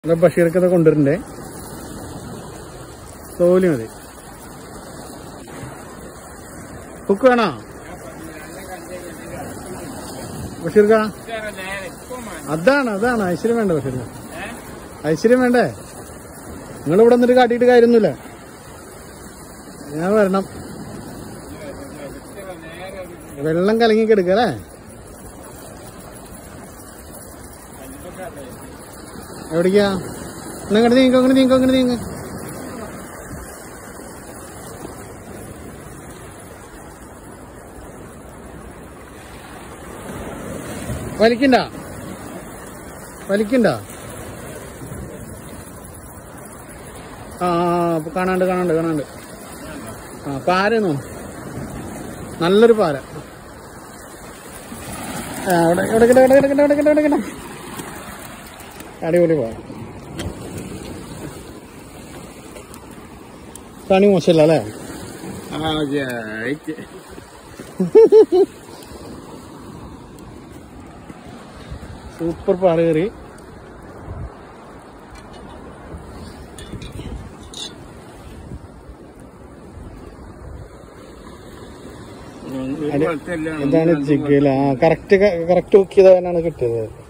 ഇവിടെ ബഷീർക്കത് കൊണ്ടുവരണ്ടേ തോലി മതി ഹുക്ക് വേണോ ബഷീർക്ക അതാണ് അതാണ് ഐശ്വര്യം വേണ്ട ബഷീർക്ക ഐശ്വര്യം വേണ്ടേ നിങ്ങൾ ഇവിടെ നിന്നിട്ട് കാട്ടിയിട്ട് കാര്യമൊന്നുമില്ല ഞാൻ വരണം വെള്ളം കലങ്ങി കിടക്കല്ലേ എവിടേക്കാ എന്നാ ഇങ്ങോട്ട് നീങ്ങ ഇങ്ങോട്ട് നീങ്ങ ഇങ്ങോട്ട് നീങ്ങ വലിക്കണ്ട വലിക്കണ്ട ആ ആ, ഇപ്പൊ കാണാണ്ട് കാണാണ്ട് കാണാണ്ട് ആ പാരന്നോ നല്ലൊരു പാര ആ, അവിടെ ഇവിടെ കിട ഇവിടെ കിട ഇവിടെ കിട ഇവിടെ കിട അടിപൊളി പാര പണി മോശമല്ല അല്ലേ സൂപ്പർ പാറ കയറി എന്താണ് ജിഗില കറക്റ്റ് കറക്റ്റ് കുക്ക് ചെയ്തവനാണ് കിട്ടിയത്